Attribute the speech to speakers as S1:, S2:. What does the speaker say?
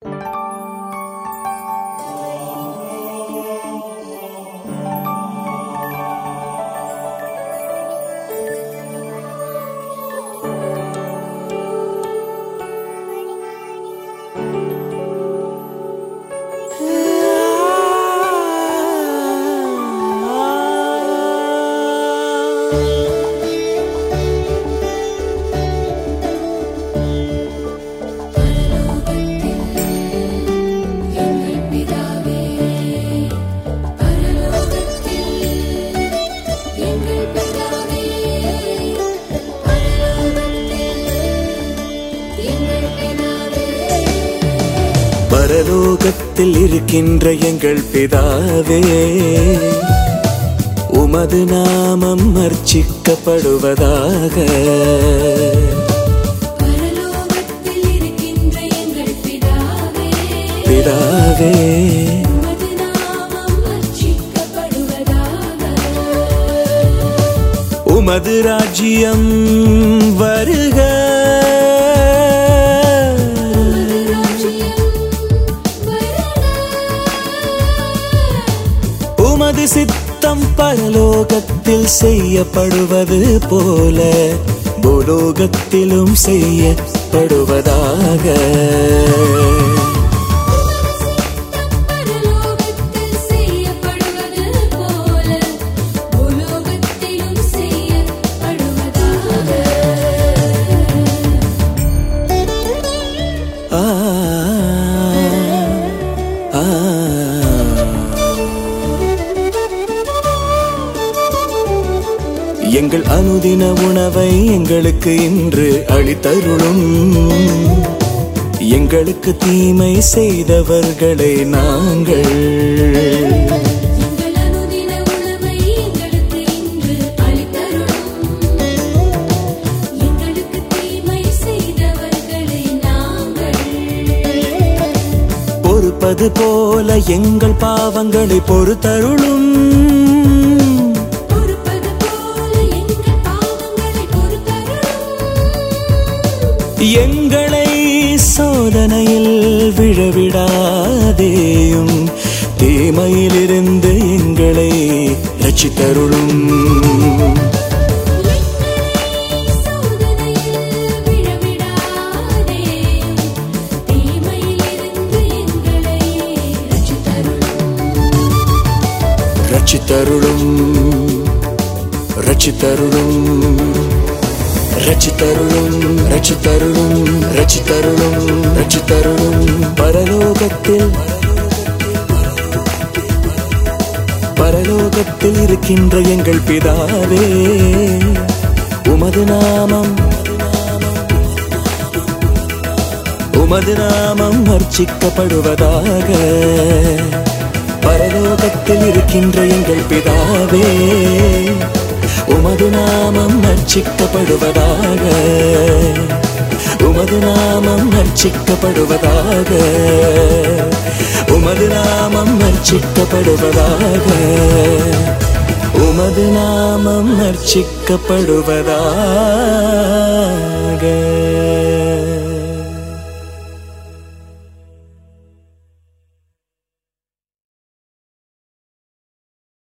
S1: பரலோகத்தில் இருக்கின்ற எங்கள் பிதாவே உமது நாமம் அர்ச்சிக்கப்படுவதாக
S2: பரலோகத்தில் இருக்கின்ற எங்கள் பிதாவே
S1: பிதாவே
S2: உமது நாமம் அர்ச்சிக்கப்படுவதாக
S1: உமது ராஜ்யம் வருக
S2: ராஜ்யம் வருக
S1: உமது சித்தம் பரலோகத்தில் செய்யப்படுவது போல பூலோகத்திலும் செய்யப்படுவதாக
S2: பரலோகத்தில் செய்யப்படுவது போல பூலோகத்திலும் செய்யப்படுவதாக
S1: ஆ ஆ எங்கள் அனுதின உணவை எங்களுக்கு இன்று அளித்தருளும் எங்களுக்கு தீமை செய்தவர்களை நாங்கள்
S2: எங்கள் அனுதின உணவை எங்களுக்கு இன்று அளித்தருளும் எங்களுக்கு தீமை செய்தவர்களை நாங்கள்
S1: பொறுப்பது போல எங்கள் பாவங்களை பொறுத்தருளும்
S2: பொறுப்பது போல எங்கள் பாவங்களை பொறுத்தருளும்
S1: எங்களை சோதனையில் விழவிடாதேயும் தீமையிலிருந்து எங்களை ரட்சித்தருளும்
S2: சோதனையில் விழவிடாதேயும் தீமையிலிருந்து எங்களை ரட்சித்தருளும்
S1: ரட்சித்தருளும் ரட்சித்தருளும் ரட்சித்தருளும் ரட்சித்தருளும் ரட்சித்தருளும் ரட்சித்தருளும் பரலோகத்தில் பரலோகத்தில் இருக்கின்ற எங்கள் பிதாவே உமது நாமம் உமது நாமம் அர்ச்சிக்கப்படுவதாக பரலோகத்தில் இருக்கின்ற எங்கள் பிதாவே உமது நாமம் அர்ச்சிக்கப்படுவதாக உமது நாமம் அர்ச்சிக்கப்படுவதாக உமது நாமம் அர்ச்சிக்கப்படுவதாக உமது நாமம் அர்ச்சிக்கப்படுவதாக